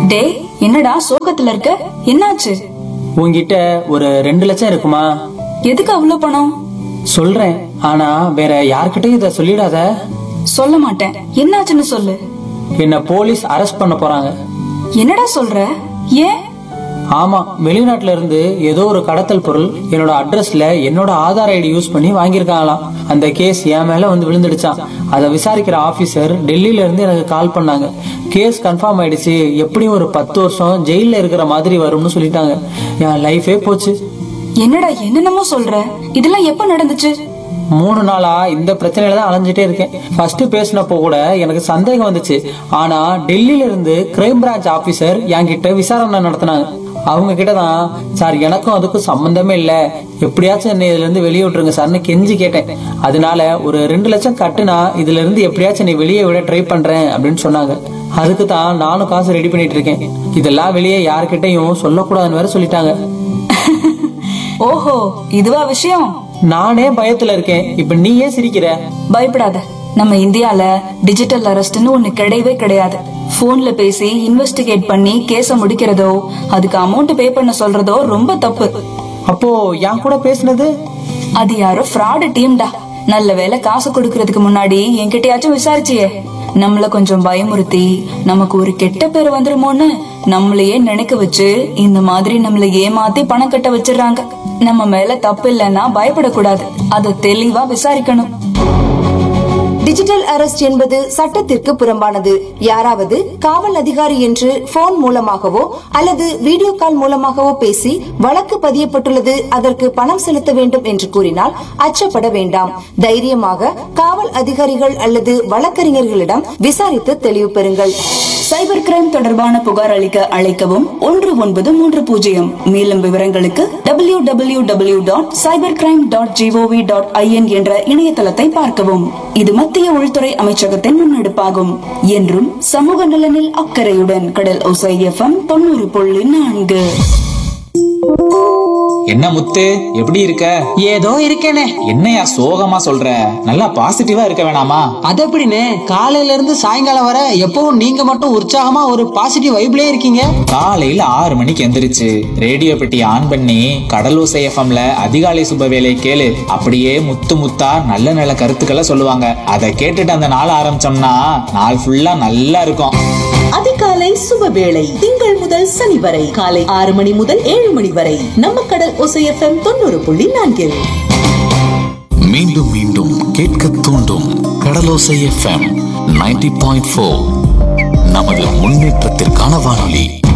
டேய் என்னடா சோகத்துல இருக்க என்னாச்சு உன்கிட்ட ஒரு ரெண்டு லட்சம் இருக்குமா எதுக்கு அவ்வளவு பணம் சொல்றேன் ஆனா வேற யார்கிட்டயும் இத சொல்லிடாத சொல்ல மாட்டேன் என்னாச்சுன்னு சொல்லு என்ன போலீஸ் அரெஸ்ட் பண்ண போறாங்க என்னடா சொல்ற ஏன் ஆமா வெளிநாட்டுல இருந்து ஏதோ ஒரு கடத்தல் பொருள் என்னோட அட்ரஸ்ல என்னோட ஆதார் ஐடி யூஸ் பண்ணி வாங்கியிருக்காங்களாம் அந்த கேஸ் என் மேல வந்து விழுந்துடுச்சான் அதை விசாரிக்கிற ஆபீசர் டெல்லியில இருந்து எனக்கு கால் பண்ணாங்க கேஸ் கன்ஃபார்ம் ஆயிடுச்சு எப்படியும் ஒரு பத்து வருஷம் ஜெயில இருக்கிற மாதிரி வரும்னு சொல்லிட்டாங்க என் லைஃபே போச்சு என்னடா என்னென்னமோ சொல்ற இதெல்லாம் எப்ப நடந்துச்சு மூணு நாளா இந்த பிரச்சனையில தான் அலைஞ்சிட்டே இருக்கேன் ஃபர்ஸ்ட் பேசினப்போ கூட எனக்கு சந்தேகம் வந்துச்சு ஆனா டெல்லியில இருந்து கிரைம் பிரான்ச் ஆபீசர் என்கிட்ட விசாரணை நடத்தினாங்க அவங்க கிட்ட தான் சார் எனக்கும் அதுக்கும் சம்பந்தமே இல்ல எப்படியாச்சும் என்னை இதுல இருந்து வெளியே விட்டுருங்க சார்னு கெஞ்சி கேட்டேன் அதனால ஒரு ரெண்டு லட்சம் கட்டுனா இதுல இருந்து எப்படியாச்சும் என்னை வெளியே விட ட்ரை பண்றேன் அப்படின்னு சொன்னாங்க அதுக்கு தான் நானும் காசு ரெடி பண்ணிட்டு இருக்கேன் இதெல்லாம் வெளியே யார்கிட்டயும் சொல்லக்கூடாதுன்னு வேற சொல்லிட்டாங்க ஓஹோ இதுவா விஷயம் நானே பயத்துல இருக்கேன் இப்ப நீ ஏன் சிரிக்கிற பயப்படாத நம்ம இந்தியால டிஜிட்டல் அரெஸ்ட்னு ஒண்ணு கிடையவே கிடையாது போன்ல பேசி இன்வெஸ்டிகேட் பண்ணி கேஸ முடிக்கிறதோ அதுக்கு அமௌண்ட் பே பண்ண சொல்றதோ ரொம்ப தப்பு அப்போ என் கூட பேசுனது அது யாரோ ஃப்ராடு டீம்டா நல்ல வேளை காசு கொடுக்கறதுக்கு முன்னாடி என்கிட்டயாச்சும் விசாரிச்சியே நம்மள கொஞ்சம் பயமுறுத்தி நமக்கு ஒரு கெட்ட பேர் வந்துருமோன்னு நம்மளையே நினைக்க வச்சு இந்த மாதிரி நம்மள ஏமாத்தி பணம் கட்ட வச்சிடுறாங்க நம்ம மேல தப்பு இல்லைன்னா பயப்படக்கூடாது அதை தெளிவா விசாரிக்கணும் டிஜிட்டல் அரெஸ்ட் என்பது சட்டத்திற்கு புறம்பானது யாராவது காவல் அதிகாரி என்று போன் மூலமாகவோ அல்லது வீடியோ கால் மூலமாகவோ பேசி வழக்கு பதியப்பட்டுள்ளது அதற்கு பணம் செலுத்த வேண்டும் என்று கூறினால் அச்சப்பட வேண்டாம் தைரியமாக காவல் அதிகாரிகள் அல்லது வழக்கறிஞர்களிடம் விசாரித்து தெளிவு பெறுங்கள் சைபர் கிரைம் தொடர்பான புகார் அளிக்க அழைக்கவும் ஒன்று ஒன்பது மூன்று பூஜ்ஜியம் மேலும் விவரங்களுக்கு W W W dot cyber crime dot G O V dot I N என்ற இணையதளத்தை பார்க்கவும் இது மத்திய உள்துறை அமைச்சகத்தின் முன்னெடுப்பாகும் என்றும் சமூக நலனில் அக்கறையுடன் கடல் ஒசை எஃப்எம் தொண்ணூறு புள்ளி நான்கு என்ன முத்து எப்படி இருக்க ஏதோ இருக்கேனே என்னையா சோகமா சொல்ற நல்லா பாசிட்டிவா இருக்க வேணாமா அது எப்படின்னு காலையில இருந்து சாயங்காலம் வர எப்பவும் நீங்க மட்டும் உற்சாகமா ஒரு பாசிட்டிவ் வைப்லயே இருக்கீங்க காலையில ஆறு மணிக்கு எந்திரிச்சு ரேடியோ பெட்டி ஆன் பண்ணி கடலோசை எஃப்எம்ல அதிகாலை சுப வேலை கேளு அப்படியே முத்து முத்தா நல்ல நல்ல கருத்துக்களை சொல்லுவாங்க அதை கேட்டுட்டு அந்த நாள் ஆரம்பிச்சோம்னா நாள் ஃபுல்லா நல்லா இருக்கும் அதிகாலை சுபவேளை திங்கள் முதல் சனி வரை காலை ஆறு மணி முதல் ஏழு மணி வரை நம்ம கடல் ஒசை எஃப்எம் தொண்ணூறு புள்ளி நான்கில் மீண்டும் மீண்டும் கேட்க தூண்டும் கடலோசை எஃப்எம் நைன்டி பாயிண்ட் ஃபோர் நமது முன்னேற்றத்திற்கான வானொலி